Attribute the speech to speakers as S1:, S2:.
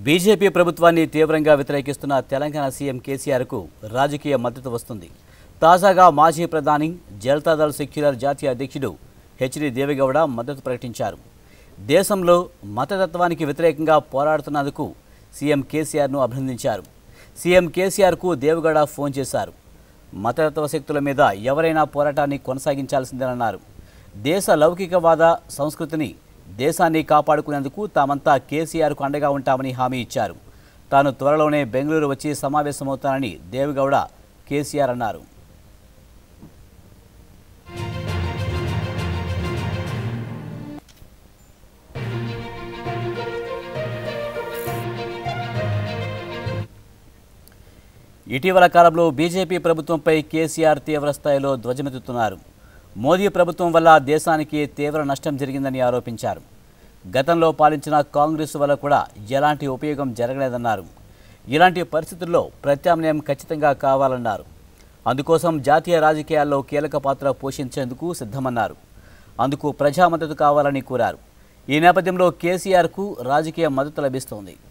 S1: BJP ప్రభుత్వాన్ని తీవ్రంగా వ్యతిరేకిస్తున్న Telangana CM కేసీఆర్కు రాజకీయ మద్దతు వస్తుంది తాజాగా మాజీ ప్రధాని జనతాదళ్ సెక్యులర్ జాతీయ అధ్యక్షుడు హెచ్డి దేవేగౌడ మద్దతు ప్రకటించారు దేశంలో మతతత్వానికి వ్యతిరేకంగా పోరాడుతున్నందుకు సీఎం కేసీఆర్ను అభినందించారు సీఎం కేసీఆర్కు దేవేగౌడ ఫోన్ చేశారు మతతత్వ శక్తుల మీద ఎవరైనా పోరాటాన్ని కొనసాగించాల్సిందేనన్నారు దేశ లౌకికవాద సంస్కృతిని దేశాన్ని కాపాడుకునేందుకు తామంతా కేసీఆర్కు అండగా ఉంటామని హామీ ఇచ్చారు తాను త్వరలోనే బెంగళూరు వచ్చి సమావేశమవుతానని దేవేగౌడ కేసీఆర్ అన్నారు ఇటీవల కాలంలో బీజేపీ ప్రభుత్వంపై కేసీఆర్ తీవ్రస్థాయిలో ధ్వజమెత్తుతున్నారు మోదీ ప్రభుత్వం వల్ల దేశానికి తీవ్ర నష్టం జరిగిందని ఆరోపించారు గతంలో పాలించిన కాంగ్రెస్ వల్ల కూడా ఎలాంటి ఉపయోగం జరగలేదన్నారు ఇలాంటి పరిస్థితుల్లో ప్రత్యామ్నాయం ఖచ్చితంగా కావాలన్నారు అందుకోసం జాతీయ రాజకీయాల్లో కీలక పాత్ర పోషించేందుకు సిద్ధమన్నారు అందుకు ప్రజా మద్దతు కావాలని కోరారు ఈ నేపథ్యంలో కేసీఆర్కు రాజకీయ మద్దతు లభిస్తోంది